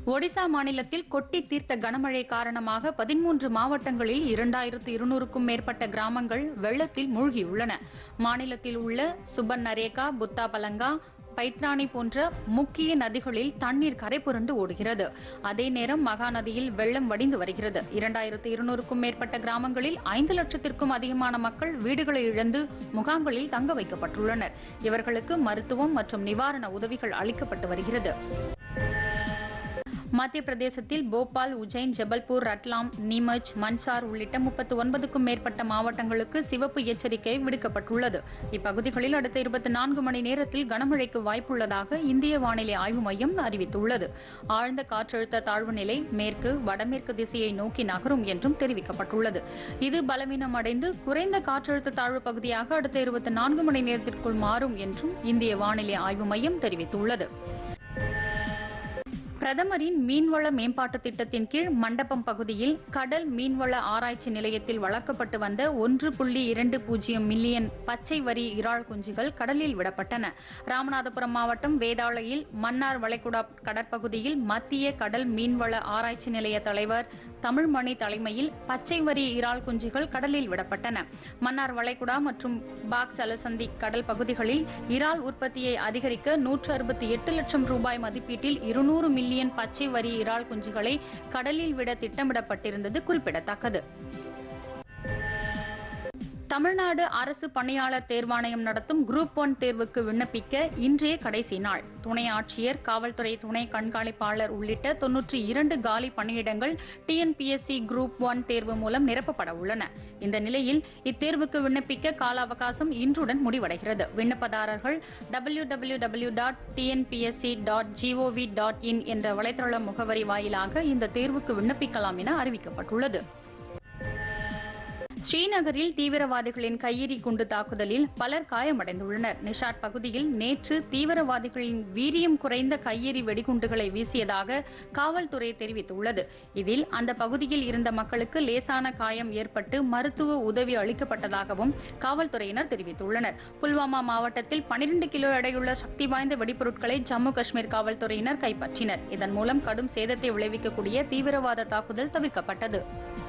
ஒடிசா மாநிலத்தில் கொட்டி தீர்த்த கனமழை காரணமாக பதிமூன்று மாவட்டங்களில் இரண்டாயிரத்து இருநூறுக்கும் மேற்பட்ட கிராமங்கள் வெள்ளத்தில் மூழ்கியுள்ளன மாநிலத்தில் உள்ள சுபன் நரேகா புத்தா பலங்கா பைத்ராணி போன்ற முக்கிய நதிகளில் தண்ணீர் கரை புரண்டு ஓடுகிறது அதே நேரம் மகாநதியில் வெள்ளம் வடிந்து வருகிறது இரண்டாயிரத்து இருநூறுக்கும் மேற்பட்ட கிராமங்களில் ஐந்து லட்சத்திற்கும் அதிகமான மக்கள் வீடுகளை இழந்து முகாம்களில் தங்க வைக்கப்பட்டுள்ளனர் இவர்களுக்கு மருத்துவம் மற்றும் நிவாரண உதவிகள் அளிக்கப்பட்டு வருகிறது மத்திய பிரதேசத்தில் போபால் உஜ்ஜைன் ஜபல்பூர் ரட்லாம் நீமச் மன்சார் உள்ளிட்ட முப்பத்து ஒன்பதுக்கும் மேற்பட்ட மாவட்டங்களுக்கு சிவப்பு எச்சரிக்கை விடுக்கப்பட்டுள்ளது இப்பகுதிகளில் அடுத்த இருபத்தி நான்கு மணி நேரத்தில் கனமழைக்கு வாய்ப்புள்ளதாக இந்திய வானிலை ஆய்வு மையம் அறிவித்துள்ளது ஆழ்ந்த காற்றழுத்த தாழ்வு நிலை மேற்கு வடமேற்கு திசையை நோக்கி நகரும் என்றும் தெரிவிக்கப்பட்டுள்ளது இது பலவீனமடைந்து குறைந்த காற்றழுத்த தாழ்வு பகுதியாக அடுத்த இருபத்தி நான்கு மணி நேரத்திற்குள் மாறும் என்றும் இந்திய வானிலை ஆய்வு மையம் தெரிவித்துள்ளது பிரதமரின் மீன்வள மேம்பாட்டு திட்டத்தின் கீழ் மண்டபம் பகுதியில் கடல் மீன்வள ஆராய்ச்சி நிலையத்தில் வளர்க்கப்பட்டு வந்த ஒன்று புள்ளி இரண்டு பூஜ்ஜியம் மில்லியன் பச்சை வரி இறால் குஞ்சுகள் கடலில் விடப்பட்டன ராமநாதபுரம் மாவட்டம் வேதாளையில் மன்னார் வளைகுடா கடற்பகுதியில் மத்திய கடல் மீன்வள ஆராய்ச்சி நிலைய தலைவர் தமிழ்மணி தலைமையில் பச்சை வரி இறால் குஞ்சுகள் கடலில் விடப்பட்டன மன்னார் வளைகுடா மற்றும் பாக் ஜலசந்தி கடல் பகுதிகளில் இறால் உற்பத்தியை அதிகரிக்க நூற்று அறுபத்தி எட்டு லட்சம் ரூபாய் மதிப்பீட்டில் இருநூறு மில்லியன் பச்சை வரி இறால் குஞ்சுகளை கடலில் விட திட்டமிடப்பட்டிருந்தது குறிப்பிடத்தக்கது தமிழ்நாடு அரசு பணியாளர் தேர்வாணையம் நடத்தும் குரூப் ஒன் தேர்வுக்கு விண்ணப்பிக்க இன்றைய கடைசி நாள் துணை ஆட்சியர் காவல்துறை துணை கண்காணிப்பாளர் உள்ளிட்ட தொன்னூற்றி இரண்டு காலி பணியிடங்கள் டிஎன்பிஎஸ்சி குரூப் ஒன் தேர்வு மூலம் நிரப்பப்பட உள்ளன இந்த நிலையில் இத்தேர்வுக்கு விண்ணப்பிக்க கால அவகாசம் இன்றுடன் முடிவடைகிறது விண்ணப்பதாரர்கள் W W W dot TNPSC dot gov dot in என்ற வலைதள முகவரி வாயிலாக இந்த தேர்வுக்கு விண்ணப்பிக்கலாம் என அறிவிக்கப்பட்டுள்ளது ஸ்ரீநகரில் தீவிரவாதிகளின் கையெறி குண்டு தாக்குதலில் பலர் காயமடைந்துள்ளனர் நிஷாட் பகுதியில் நேற்று தீவிரவாதிகளின் வீரியம் குறைந்த கையெறி வெடிகுண்டுகளை வீசியதாக காவல்துறை தெரிவித்துள்ளது இதில் அந்த பகுதியில் இருந்த மக்களுக்கு லேசான காயம் ஏற்பட்டு மருத்துவ உதவி அளிக்கப்பட்டதாகவும் காவல்துறையினர் தெரிவித்துள்ளனர் புல்வாமா மாவட்டத்தில் பனிரெண்டு கிலோ எடையுள்ள சக்தி வாய்ந்த வெடிப்பொருட்களை ஜம்மு காஷ்மீர் காவல்துறையினர் கைப்பற்றினர் இதன் மூலம் கடும் சேதத்தை விளைவிக்கக்கூடிய தீவிரவாத தாக்குதல் தவிர்க்கப்பட்டது